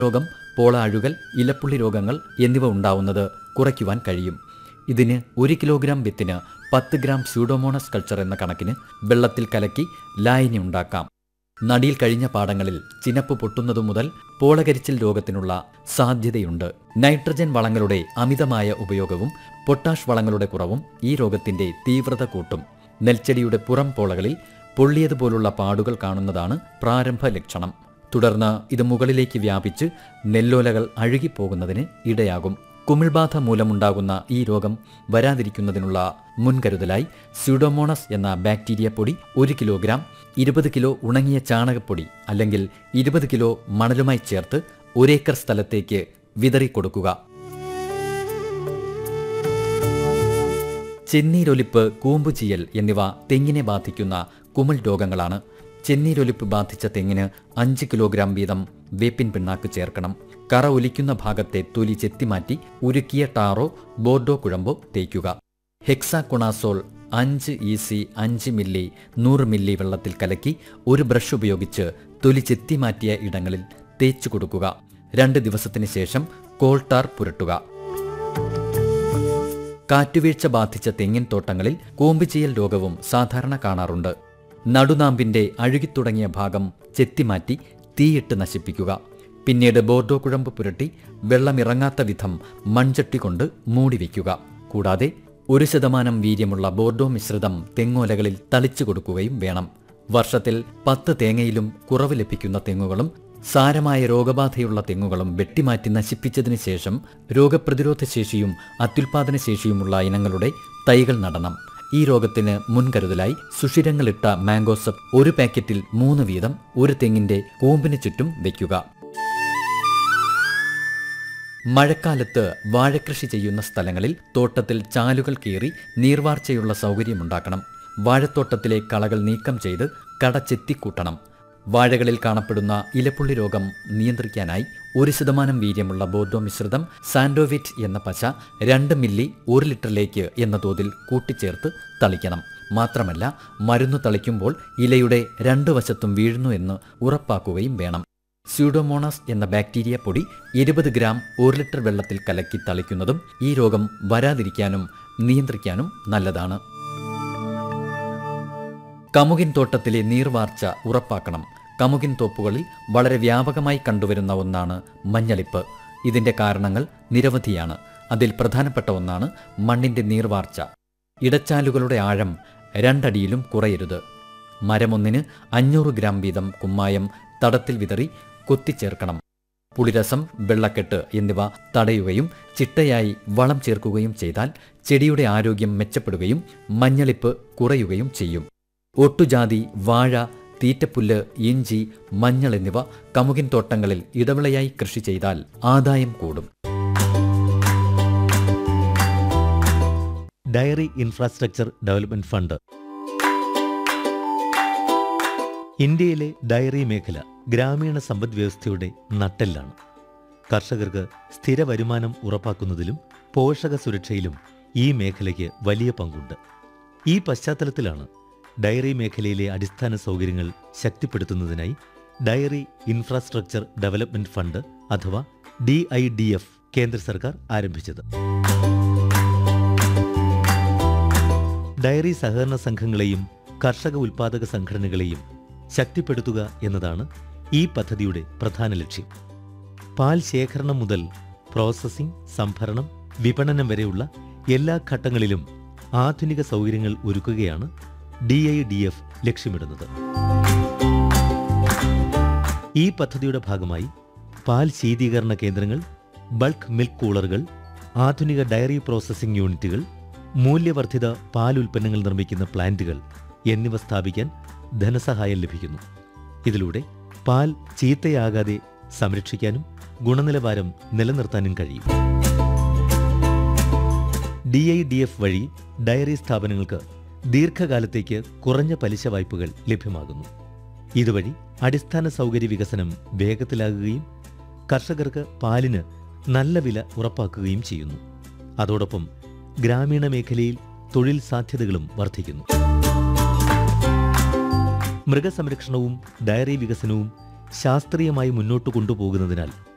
രോഗം പോള അഴുകൽ ഇലപ്പുള്ളി രോഗങ്ങൾ എന്നിവ ഉണ്ടാവുന്നത് കുറയ്ക്കുവാൻ കഴിയും ഇതിന് ഒരു കിലോഗ്രാം വിത്തിന് പത്ത് ഗ്രാം സ്യൂഡോമോണസ് കൾച്ചർ എന്ന കണക്കിന് വെള്ളത്തിൽ കലക്കി ലായനി ഉണ്ടാക്കാം നടിയിൽ കഴിഞ്ഞ പാടങ്ങളിൽ ചിനപ്പ് പൊട്ടുന്നതു മുതൽ പോളകരിച്ചിൽ രോഗത്തിനുള്ള സാധ്യതയുണ്ട് നൈട്രജൻ വളങ്ങളുടെ അമിതമായ ഉപയോഗവും പൊട്ടാഷ് വളങ്ങളുടെ കുറവും ഈ രോഗത്തിന്റെ തീവ്രത കൂട്ടും നെൽച്ചെടിയുടെ പുറം പോളകളിൽ പൊള്ളിയതുപോലുള്ള പാടുകൾ കാണുന്നതാണ് പ്രാരംഭ ലക്ഷണം തുടർന്ന് ഇത് മുകളിലേക്ക് വ്യാപിച്ച് നെല്ലോലകൾ അഴുകിപ്പോകുന്നതിന് ഇടയാകും കുമിൾബാധ മൂലമുണ്ടാകുന്ന ഈ രോഗം വരാതിരിക്കുന്നതിനുള്ള മുൻകരുതലായി സ്യൂഡോമോണസ് എന്ന ബാക്ടീരിയ പൊടി ഒരു കിലോഗ്രാം ഇരുപത് കിലോ ഉണങ്ങിയ ചാണകപ്പൊടി അല്ലെങ്കിൽ ഇരുപത് കിലോ മണലുമായി ചേർത്ത് ഒരേക്കർ സ്ഥലത്തേക്ക് വിതറിക്കൊടുക്കുക ചെന്നീരൊലിപ്പ് കൂമ്പുചീയൽ എന്നിവ തെങ്ങിനെ ബാധിക്കുന്ന കുമിൾ രോഗങ്ങളാണ് ചെന്നീരൊലിപ്പ് ബാധിച്ച തെങ്ങിന് അഞ്ച് കിലോഗ്രാം വീതം വേപ്പിൻ പിണ്ണാക്ക് ചേർക്കണം കറ ഒലിക്കുന്ന ഭാഗത്തെ തൊലി ചെത്തിമാറ്റി ഉരുക്കിയ ടാറോ ബോർഡോ കുഴമ്പോ തേക്കുക ഹെക്സാകൊണാസോൾ അഞ്ച് ഇ സി അഞ്ച് മില്ലി നൂറ് മില്ലി വെള്ളത്തിൽ കലക്കി ഒരു ബ്രഷ് ഉപയോഗിച്ച് തൊലി ചെത്തിമാറ്റിയ ഇടങ്ങളിൽ തേച്ചു കൊടുക്കുക രണ്ട് ദിവസത്തിന് ശേഷം കോൾട്ടാർ പുരട്ടുക കാറ്റുവീഴ്ച ബാധിച്ച തെങ്ങിൻ തോട്ടങ്ങളിൽ കൂമ്പുചീയൽ രോഗവും സാധാരണ കാണാറുണ്ട് നടുനാമ്പിന്റെ അഴുകിത്തുടങ്ങിയ ഭാഗം ചെത്തിമാറ്റി തീയിട്ട് നശിപ്പിക്കുക പിന്നീട് ബോർഡോ കുഴമ്പ് പുരട്ടി വെള്ളമിറങ്ങാത്ത വിധം മൺചട്ടി കൊണ്ട് മൂടി വയ്ക്കുക കൂടാതെ ഒരു ശതമാനം വീര്യമുള്ള ബോർഡോ മിശ്രിതം തെങ്ങോലകളിൽ തളിച്ചു കൊടുക്കുകയും വേണം വർഷത്തിൽ പത്ത് തേങ്ങയിലും കുറവ് ലഭിക്കുന്ന തെങ്ങുകളും സാരമായ രോഗബാധയുള്ള തെങ്ങുകളും വെട്ടിമാറ്റി നശിപ്പിച്ചതിന് ശേഷം രോഗപ്രതിരോധ ശേഷിയും അത്യുൽപാദന ശേഷിയുമുള്ള ഇനങ്ങളുടെ തൈകൾ നടണം ഈ രോഗത്തിന് മുൻകരുതലായി സുഷിരങ്ങളിട്ട മാംഗോസപ്പ് ഒരു പാക്കറ്റിൽ മൂന്ന് വീതം ഒരു തെങ്ങിന്റെ കൂമ്പിന് ചുറ്റും വയ്ക്കുക മഴക്കാലത്ത് വാഴക്കൃഷി ചെയ്യുന്ന സ്ഥലങ്ങളിൽ തോട്ടത്തിൽ ചാലുകൾ കീറി നീർവാർച്ചയുള്ള സൗകര്യമുണ്ടാക്കണം വാഴത്തോട്ടത്തിലെ കളകൾ നീക്കം ചെയ്ത് കട ചെത്തിക്കൂട്ടണം വാഴകളിൽ കാണപ്പെടുന്ന ഇലപ്പുള്ളി രോഗം നിയന്ത്രിക്കാനായി ഒരു ശതമാനം വീര്യമുള്ള ബോർഡോ മിശ്രിതം സാൻഡോവിറ്റ് എന്ന പശ രണ്ട് മില്ലി ഒരു ലിറ്ററിലേക്ക് എന്ന തോതിൽ കൂട്ടിച്ചേർത്ത് തളിക്കണം മാത്രമല്ല മരുന്ന് തളിക്കുമ്പോൾ ഇലയുടെ രണ്ടു വശത്തും വീഴുന്നു എന്ന് ഉറപ്പാക്കുകയും വേണം സ്യൂഡോമോണാസ് എന്ന ബാക്ടീരിയ പൊടി ഇരുപത് ഗ്രാം ഒരു ലിറ്റർ വെള്ളത്തിൽ കലക്കി തളിക്കുന്നതും ഈ രോഗം വരാതിരിക്കാനും നിയന്ത്രിക്കാനും നല്ലതാണ് കമുകിൻ തോട്ടത്തിലെ നീർവാർച്ച ഉറപ്പാക്കണം കമുകിൻ തോപ്പുകളിൽ വളരെ വ്യാപകമായി കണ്ടുവരുന്ന ഒന്നാണ് മഞ്ഞളിപ്പ് ഇതിന്റെ കാരണങ്ങൾ നിരവധിയാണ് അതിൽ പ്രധാനപ്പെട്ട ഒന്നാണ് മണ്ണിന്റെ നീർവാർച്ച ഇടച്ചാലുകളുടെ ആഴം രണ്ടടിയിലും കുറയരുത് മരമൊന്നിന് അഞ്ഞൂറ് ഗ്രാം വീതം കുമ്മായം തടത്തിൽ വിതറി കൊത്തിച്ചേർക്കണം പുളിരസം വെള്ളക്കെട്ട് എന്നിവ തടയുകയും ചിട്ടയായി വളം ചേർക്കുകയും ചെയ്താൽ ചെടിയുടെ ആരോഗ്യം മെച്ചപ്പെടുകയും മഞ്ഞളിപ്പ് കുറയുകയും ചെയ്യും ഒട്ടുജാതി വാഴ തീറ്റപ്പുല്ല് ഇഞ്ചി മഞ്ഞൾ എന്നിവ കമുകിൻ തോട്ടങ്ങളിൽ ഇടവിളയായി കൃഷി ചെയ്താൽ ആദായം കൂടും ഡയറി ഇൻഫ്രാസ്ട്രക്ചർ ഡെവലപ്മെന്റ് ഫണ്ട് ഇന്ത്യയിലെ ഡയറി മേഖല ഗ്രാമീണ സമ്പദ് വ്യവസ്ഥയുടെ നട്ടെല്ലാണ് കർഷകർക്ക് സ്ഥിര വരുമാനം ഉറപ്പാക്കുന്നതിലും പോഷക സുരക്ഷയിലും ഈ മേഖലയ്ക്ക് വലിയ പങ്കുണ്ട് ഈ പശ്ചാത്തലത്തിലാണ് ഡയറി മേഖലയിലെ അടിസ്ഥാന സൗകര്യങ്ങൾ ശക്തിപ്പെടുത്തുന്നതിനായി ഡയറി ഇൻഫ്രാസ്ട്രക്ചർ ഡെവലപ്മെന്റ് ഫണ്ട് അഥവാ ഡി ഐ ഡി എഫ് കേന്ദ്ര സർക്കാർ ആരംഭിച്ചത് ഡയറി സഹകരണ സംഘങ്ങളെയും കർഷക ഉൽപാദക സംഘടനകളെയും ശക്തിപ്പെടുത്തുക എന്നതാണ് ഈ പദ്ധതിയുടെ പ്രധാന ലക്ഷ്യം പാൽ ശേഖരണം മുതൽ പ്രോസസ്സിംഗ് സംഭരണം വിപണനം വരെയുള്ള എല്ലാ ഘട്ടങ്ങളിലും ആധുനിക സൗകര്യങ്ങൾ ഒരുക്കുകയാണ് ഡി ഐ ഡി എഫ് ലക്ഷ്യമിടുന്നത് ഈ പദ്ധതിയുടെ ഭാഗമായി പാൽ ശീതീകരണ കേന്ദ്രങ്ങൾ ബൾക്ക് മിൽക്ക് കൂളറുകൾ ആധുനിക ഡയറി പ്രോസസ്സിംഗ് യൂണിറ്റുകൾ മൂല്യവർദ്ധിത പാൽ ഉൽപ്പന്നങ്ങൾ നിർമ്മിക്കുന്ന പ്ലാന്റുകൾ എന്നിവ സ്ഥാപിക്കാൻ ധനസഹായം ലഭിക്കുന്നു ഇതിലൂടെ പാൽ ചീത്തയാകാതെ സംരക്ഷിക്കാനും ഗുണനിലവാരം നിലനിർത്താനും കഴിയും ഡി ഐ ഡി എഫ് വഴി ഡയറി സ്ഥാപനങ്ങൾക്ക് ദീർഘകാലത്തേക്ക് കുറഞ്ഞ പലിശ വായ്പകൾ ലഭ്യമാകുന്നു ഇതുവഴി അടിസ്ഥാന സൗകര്യ വികസനം വേഗത്തിലാകുകയും കർഷകർക്ക് പാലിന് നല്ല വില ഉറപ്പാക്കുകയും ചെയ്യുന്നു അതോടൊപ്പം ഗ്രാമീണ മേഖലയിൽ തൊഴിൽ സാധ്യതകളും വർദ്ധിക്കുന്നു മൃഗസംരക്ഷണവും ഡയറി വികസനവും ശാസ്ത്രീയമായി മുന്നോട്ട് കൊണ്ടുപോകുന്നതിനാൽ